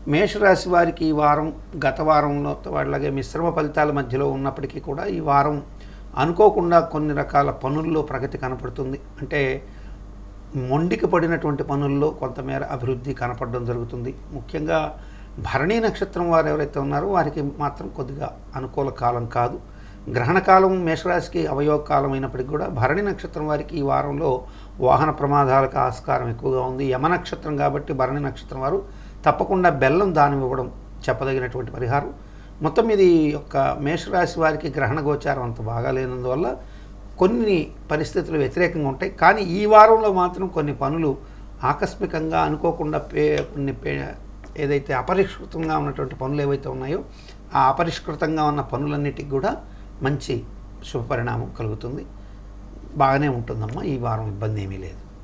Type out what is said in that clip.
మేషరాశి వారికి ఈ వారం గత వారంలో వాళ్ళగే మిశ్రమ ఫలితాల మధ్యలో ఉన్నప్పటికీ కూడా ఈ వారం అనుకోకుండా కొన్ని రకాల పనుల్లో ప్రగతి కనపడుతుంది అంటే మొండికి పడినటువంటి పనుల్లో కొంతమేర అభివృద్ధి కనపడడం జరుగుతుంది ముఖ్యంగా భరణీ నక్షత్రం వారు ఎవరైతే ఉన్నారో వారికి మాత్రం కొద్దిగా అనుకూల కాలం కాదు గ్రహణ కాలం మేషరాశికి అవయోగ కాలం అయినప్పటికీ కూడా భరణి నక్షత్రం వారికి ఈ వారంలో వాహన ప్రమాదాలకు ఆస్కారం ఎక్కువగా ఉంది యమ నక్షత్రం కాబట్టి భరణి నక్షత్రం వారు తప్పకుండా బెల్లం దానం ఇవ్వడం చెప్పదగినటువంటి పరిహారం మొత్తం మీద ఈ యొక్క మేషరాశి వారికి గ్రహణ గోచారం అంత బాగా లేనందువల్ల కొన్ని పరిస్థితులు వ్యతిరేకంగా ఉంటాయి కానీ ఈ వారంలో మాత్రం కొన్ని పనులు ఆకస్మికంగా అనుకోకుండా పే కొన్ని పే ఏదైతే అపరిష్కృతంగా ఉన్నటువంటి పనులు ఏవైతే ఉన్నాయో ఆ అపరిష్కృతంగా ఉన్న పనులన్నిటికి కూడా మంచి శుభపరిణామం కలుగుతుంది బాగానే ఉంటుందమ్మా ఈ వారం ఇబ్బంది ఏమీ లేదు